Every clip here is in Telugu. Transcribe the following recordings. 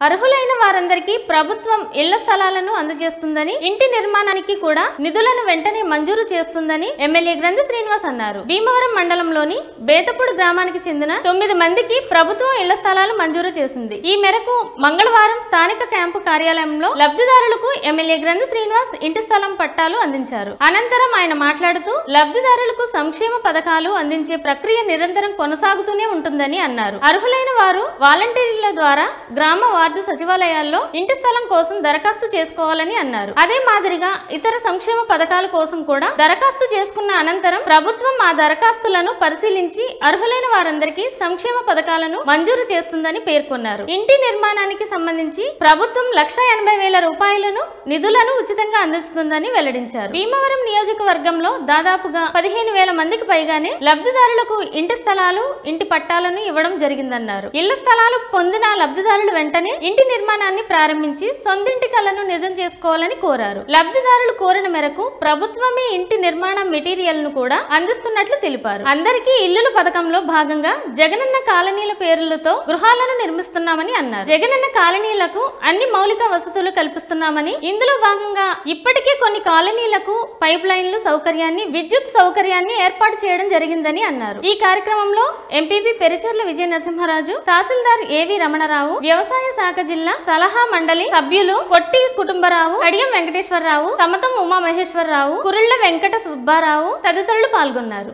అర్హులైన వారందరికీ ప్రభుత్వం ఇళ్ల స్థలాలను అందజేస్తుందని ఇంటి నిర్మాణానికి కూడా నిధులను వెంటనే మంజూరు చేస్తుందని ఎమ్మెల్యే గ్రంథి శ్రీనివాస్ అన్నారు భీమవరం మండలంలోని బేతపూడి గ్రామానికి చెందిన తొమ్మిది మందికి ప్రభుత్వం ఇళ్ల స్థలాలు మంజూరు చేసింది ఈ మేరకు మంగళవారం స్థానిక క్యాంపు కార్యాలయంలో లబ్ధిదారులకు ఎమ్మెల్యే గ్రంథి శ్రీనివాస్ ఇంటి స్థలం పట్టాలు అందించారు అనంతరం ఆయన మాట్లాడుతూ లబ్ధిదారులకు సంక్షేమ పథకాలు అందించే ప్రక్రియ నిరంతరం కొనసాగుతూనే ఉంటుందని అన్నారు అర్హులైన వారు వాలంటీర్ల ద్వారా గ్రామ వార్డు సచివాలయాల్లో ఇంటి స్థలం కోసం దరఖాస్తు చేసుకోవాలని అన్నారు అదే మాదిరిగా ఇతర సంక్షేమ పథకాల కోసం కూడా దరఖాస్తు చేసుకున్న అనంతరం ప్రభుత్వం ఆ దరఖాస్తులను పరిశీలించి అర్హులైన వారందరికీ సంక్షేమ పథకాలను మంజూరు చేస్తుందని పేర్కొన్నారు ఇంటి నిర్మాణానికి సంబంధించి ప్రభుత్వం లక్ష ఎనభై వేల రూపాయలను నిధులను ఉచితంగా అందిస్తుందని వెల్లడించారు భీమవరం నియోజకవర్గంలో దాదాపుగా పదిహేను వేల మందికి పైగానే లబ్ధిదారులకు ఇంటి స్థలాలు ఇంటి పట్టాలను ఇవ్వడం జరిగిందన్నారు ఇళ్ల స్థలాలు పొందిన లబ్ధిదారులు వెంటనే ఇంటి నిర్మాణాన్ని ప్రారంభించి సొంతింటి కలను నిజం చేసుకోవాలని కోరారు లబ్ధిదారులు కోరిన మేరకు ప్రభుత్వమే ఇంటి నిర్మాణ మెటీరియల్ ను కూడా అందిస్తున్నట్లు తెలిపారు అందరికీ ఇల్లుల పథకంలో భాగంగా జగనన్న కాలనీల పేర్లతో గృహాలను నిర్మిస్తున్నామని అన్నారు జగనన్న కాలనీలకు అన్ని మౌలిక వసతులు కల్పిస్తున్నామని ఇందులో భాగంగా ఇప్పటికే కొన్ని కాలనీలకు పైప్ లైన్లు సౌకర్యాన్ని విద్యుత్ సౌకర్యాన్ని ఏర్పాటు చేయడం జరిగిందని అన్నారు ఈ కార్యక్రమంలో ఎంపీపీ పెరిచర్ల విజయ నరసింహరాజు తహసీల్దార్ ఏవి రమణరావు వ్యవసాయ శాఖ జిల్లా సలహా మండలి సభ్యులు కొట్టి కుటుంబరావు కడియం వెంకటేశ్వరరావు సమతం ఉమా మహేశ్వరరావు కురుళ్ల వెంకట సుబ్బారావు తదితరులు పాల్గొన్నారు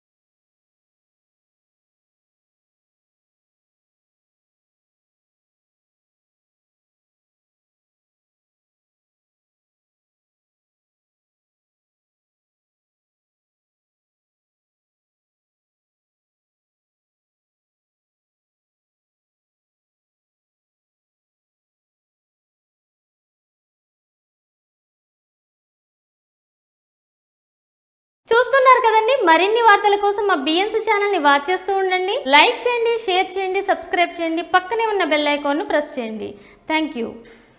చూస్తున్నారు కదండి మరిన్ని వార్తల కోసం మా బిఎన్సీ ఛానల్ ని వాచ్ చేస్తూ ఉండండి లైక్ చేయండి షేర్ చేయండి సబ్స్క్రైబ్ చేయండి పక్కనే ఉన్న బెల్ ఐకాన్ ను ప్రెస్ చేయండి థ్యాంక్ యూ